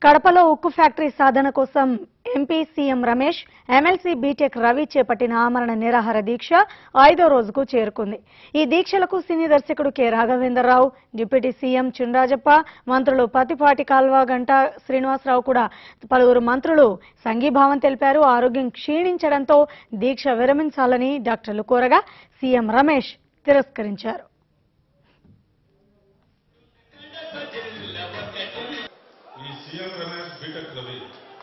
కడపలో ఉక్కు ఫ్యాక్టరీ సాధన కోసం MP CM Ramesh MLC BTech Ravi చేపట్టిన ఆమరణ నిరాహార దీక్ష ఐదో రోజుకు చేరుకుంది ఈ దీక్షలకు సినీ దర్శకుడు K Raghavendra Rao deputy CM Chundrajappa మంత్రులు పతిపాటి కాల్వ గంటా శ్రీనివాసరావు కూడా పలువురు మంత్రులు సంఘీభావం తెలిపారు ఆరోగ్యం క్షీణించడంతో దీక్ష విరమించాలని డాక్టర్లు కోరగా సీఎం రమేష్ తిరస్కరించారు ఈ సీఎం రమేష్ బీటెక్ రవి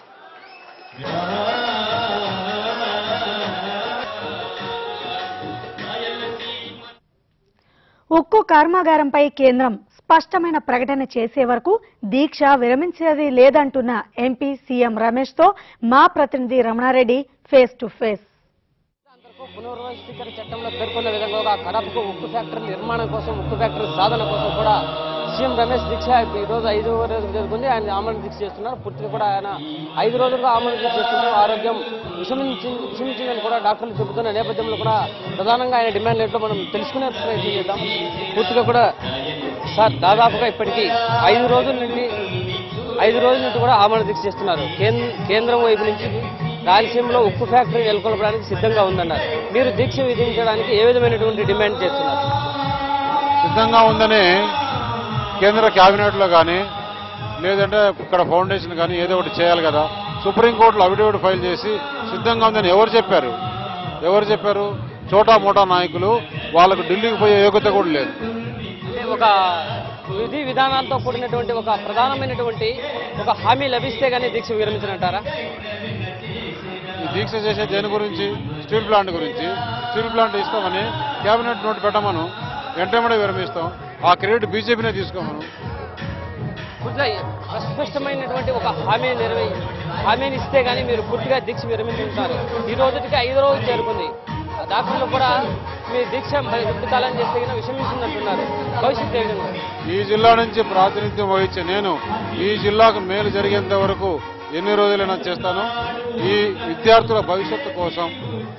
ఉక్కు కర్మాగారంపై కేంద్రం స్పష్టమైన ప్రకటన చేసే వరకు దీక్ష విరమించేది లేదంటున్న ఎంపీ సీఎం రమేష్ తో మా ప్రతినిధి రమణారెడ్డి ఫేస్ టు ఫేస్ అంతకు పునర్వ్యవస్థీకరణ చట్టంలో పేర్కొన్న విధంగా ఒక కడపకు ఉక్కు ఫ్యాక్టరీ నిర్మాణం కోసం ఉక్కు ఫ్యాక్టరీ సాధన కోసం కూడా సీఎం రమేష్ దీక్ష ఈ రోజు ఐదు రోజులు జరుగుతుంది ఆయన ఆమరణ దీక్ష చేస్తున్నారు పూర్తిగా కూడా ఆయన ఐదు రోజులుగా ఆమరణ దీక్ష చేస్తున్నారు ఆరోగ్యం విషమించి విషమించిందని కూడా డాక్టర్లు చెబుతున్న నేపథ్యంలో కూడా ప్రధానంగా ఆయన డిమాండ్ ఏంటో మనం తెలుసుకునే ప్రయత్నం చేద్దాం పూర్తిగా కూడా సార్ దాదాపుగా ఇప్పటికీ ఐదు రోజుల నుండి ఐదు రోజుల నుండి కూడా ఆమరణ దీక్ష చేస్తున్నారు కేంద్ర కేంద్రం వైపు నుంచి రాయలసీమలో ఉక్కు ఫ్యాక్టరీ నెలకొల్పడానికి సిద్ధంగా ఉందన్నారు మీరు దీక్ష విధించడానికి ఏ విధమైనటువంటి డిమాండ్ చేస్తున్నారు సిద్ధంగా ఉందని కేంద్ర క్యాబినెట్లో కానీ లేదంటే ఇక్కడ ఫౌండేషన్ కానీ ఏదో ఒకటి చేయాలి కదా సుప్రీంకోర్టులో అఫిడవిట్ ఫైల్ చేసి సిద్ధంగా ఉందని ఎవరు చెప్పారు ఎవరు చెప్పారు చోటా మోటా నాయకులు వాళ్ళకు ఢిల్లీకి పోయే యోగ్యత కూడా లేదు అంటే ఒక విధి విధానాలతో కూడినటువంటి ఒక ప్రధానమైనటువంటి ఒక హామీ లభిస్తే గానీ దీక్ష విరమించనంటారా ఈ దీక్ష చేసే దేని గురించి స్టీల్ ప్లాంట్ గురించి స్టీల్ ప్లాంట్ ఇస్తామని క్యాబినెట్ నోట్ పెట్టమను వెంటనే విరమిస్తాం ఆ క్రెడిట్ బీజేపీనే తీసుకోమను పూర్తిగా అస్పష్టమైనటువంటి ఒక హామీ నెరవే హామీని ఇస్తే గానీ మీరు పూర్తిగా దీక్ష విరమించుంటారు ఈ రోజుకి ఐదు రోజులు చేరుకుంది ఆ డాక్టర్లు కూడా మీ దీక్ష విడుదలని చేస్తే గిన విషమించిందంటున్నారు భవిష్యత్తు ఏ విధంగా ఈ జిల్లా నుంచి ప్రాతినిధ్యం వహించే నేను ఈ జిల్లాకు మేలు జరిగేంత వరకు ఎన్ని రోజులైనా చేస్తాను ఈ విద్యార్థుల భవిష్యత్తు కోసం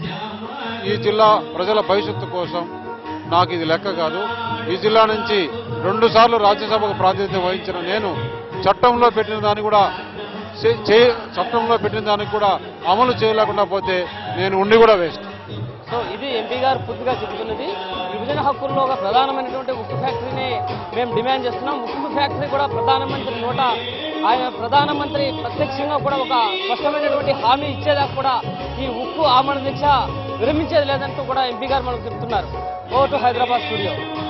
ఈ జిల్లా ప్రజల భవిష్యత్తు కోసం నాకు ఇది లెక్క కాదు ఈ జిల్లా నుంచి రెండు సార్లు రాజ్యసభకు ప్రాతినిధ్యం వహించిన నేను చట్టంలో పెట్టిన దాన్ని కూడా చే- చే- చట్టంలో పెట్టిన దానికి కూడా అమలు చేయలేకుండా పోతే నేను ఉండి కూడా వేస్ట్ సో ఇది ఎంపీ గారు పూర్తిగా చెబుతున్నది విభజన హక్కుల్లో ఒక ప్రధానమైనటువంటి ఉక్కు ఫ్యాక్టరీని మేము డిమాండ్ చేస్తున్నాం ఉక్కు ఫ్యాక్టరీ కూడా ప్రధానమంత్రి నోట ఆయన ప్రధానమంత్రి ప్రత్యక్షంగా కూడా ఒక స్పష్టమైనటువంటి హామీ ఇచ్చేదాకా కూడా ఈ ఉక్కు ఆమరణ దీక్ష విరమించేది లేదంటూ కూడా ఎంపీ గారు మనకు చెప్తున్నారు ఓ టు హైదరాబాద్ స్టూడియో